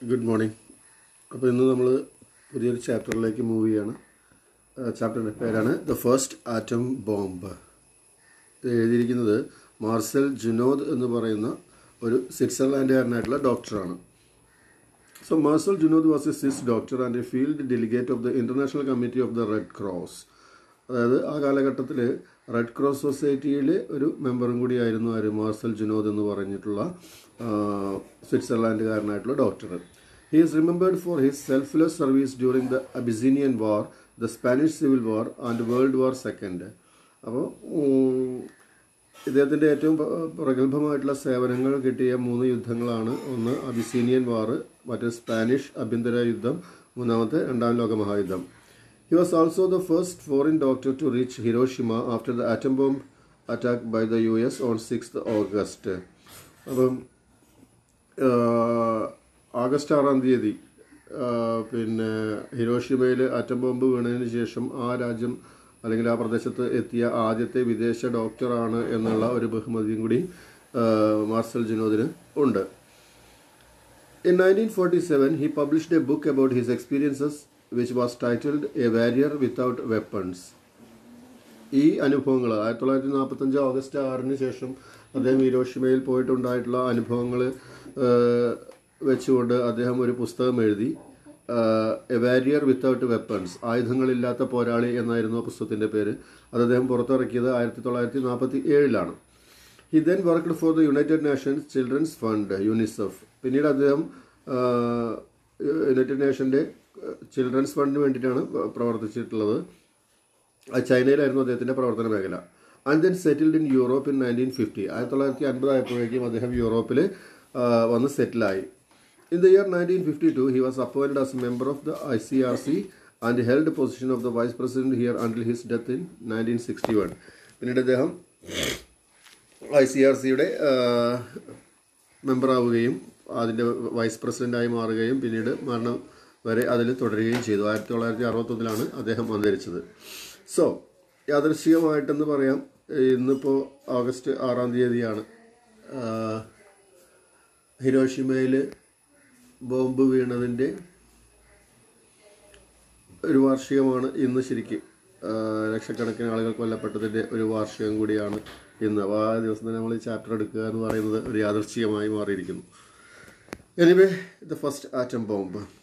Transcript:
Good morning അപ്പോൾ ഇന്ന് നമ്മൾ പുതിയൊരു ചാപ്റ്ററിലേക്ക് മൂവ് ചെയ്യാണ് ചാപ്റ്ററിൻ്റെ പേരാണ് ദ ഫസ്റ്റ് ആറ്റം ബോംബ് ഇത് എഴുതിയിരിക്കുന്നത് മാർസൽ ജുനോദ് എന്ന് പറയുന്ന ഒരു സ്വിറ്റ്സർലാൻഡുകാരനായിട്ടുള്ള ഡോക്ടറാണ് so Marcel Junod was a Swiss doctor and a field delegate of the International Committee of the Red Cross അതായത് ആ കാലഘട്ടത്തിൽ റെഡ് ക്രോസ് സൊസൈറ്റിയിലെ ഒരു മെമ്പറും കൂടിയായിരുന്നു ആര് മാർസൽ ജുനോദ് എന്ന് പറഞ്ഞിട്ടുള്ള ആ, സ്വിറ്റ്സർലാൻഡുകാരനായിട്ടുള്ള doctor he is remembered for his selfless service during the Abyssinian War the Spanish Civil War and World War second അപ്പോൾ ഇദ്ദേഹത്തിൻ്റെ ഏറ്റവും പ- പ്രഗത്ഭമായിട്ടുള്ള സേവനങ്ങൾ കിട്ടിയ മൂന്ന് യുദ്ധങ്ങളാണ് ഒന്ന് അബിസീനിയൻ വാർ മറ്റേ സ്പാനിഷ് ആഭ്യന്തര യുദ്ധം മൂന്നാമത്തെ രണ്ടാം ലോക മഹായുദ്ധം he was also the first foreign doctor to reach Hiroshima after the atom bomb attack by the U S on six August അപ്പം ആഹ്, ആഗസ്റ്റ് ആറാം തീയതി ആഹ്, പിന്നെ ഹിരോഷിമയിൽ ആറ്റം ബോംബ് വീണതിന് ശേഷം ആ രാജ്യം അല്ലെങ്കിൽ ആ പ്രദേശത്ത് എത്തിയ ആദ്യത്തെ വിദേശ ഡോക്ടറാണ് എന്നുള്ള ഒരു ബഹുമതിയും കൂടി ആഹ്, മാർസൽ ജിനോദിന് ഉണ്ട് In 1947, he published a book about his experiences, which was titled A Warrior Without Weapons. ഈ അനുഭവങ്ങൾ ആയിരത്തി തൊള്ളായിരത്തി നാൽപ്പത്തഞ്ച് ഓഗസ്റ്റ് ആറിന് ശേഷം അദ്ദേഹം ഹീരോഷിമയിൽ പോയിട്ടുണ്ടായിട്ടുള്ള അനുഭവങ്ങൾ വെച്ചുകൊണ്ട് അദ്ദേഹം ഒരു പുസ്തകം എഴുതി എ വാരിയർ വിത്തൗട്ട് വെപ്പൺസ് ആയുധങ്ങളില്ലാത്ത പോരാളി എന്നായിരുന്നു ആ പുസ്തകത്തിൻ്റെ പേര് അത് അദ്ദേഹം പുറത്തിറക്കിയത് ആയിരത്തി തൊള്ളായിരത്തി നാൽപ്പത്തി ഏഴിലാണ് he then worked for the United Nations Children's Fund UNICEF പിന്നീട് അദ്ദേഹം ആഹ്, യുണൈറ്റഡ് നേഷൻ്റെ ചിൽഡ്രൻസ് ഫണ്ടിന് വേണ്ടിയിട്ടാണ് പ്രവർത്തിച്ചിട്ടുള്ളത് അത് ചൈനയിലായിരുന്നു അദ്ദേഹത്തിൻ്റെ പ്രവർത്തന മേഖല and then settled in Europe in nineteen fifty ആയിരത്തി തൊള്ളായിരത്തി അൻപതായപ്പോഴേക്കും അദ്ദേഹം യൂറോപ്പിൽ വന്ന് സെറ്റിലായി in the year nineteen fifty two he was appointed as member of the I C R C and held position of the vice president here until his death in nineteen sixty one പിന്നീട് അദ്ദേഹം I C R സിയുടെ മെമ്പറാവുകയും അതിൻ്റെ vice പ്രസിഡൻ്റായി മാറുകയും പിന്നീട് മരണം വരെ അതിൽ തുടരുകയും ചെയ്തു ആയിരത്തി തൊള്ളായിരത്തി അറുപത്തൊന്നിലാണ് അദ്ദേഹം അന്തരിച്ചത് സോ യാദൃശ്ചികമായിട്ടെന്ന് പറയാം ഇന്നിപ്പോൾ ഓഗസ്റ്റ് ആറാം തീയതിയാണ് ഹിരോഷിമയിൽ ബോംബ് വീണതിൻ്റെ ഒരു വാർഷികമാണ് ഇന്ന് ശരിക്കും ആ, ലക്ഷക്കണക്കിന് ആളുകൾ കൊല്ലപ്പെട്ടതിൻ്റെ ഒരു വാർഷികം കൂടിയാണ് ഇന്ന് അപ്പോൾ ആ ദിവസം തന്നെ നമ്മൾ ഈ ചാപ്റ്റർ എടുക്കുക എന്ന് പറയുന്നത് ഒരു യാദൃശ്ചികമായി മാറിയിരിക്കുന്നു anyway the first atom bomb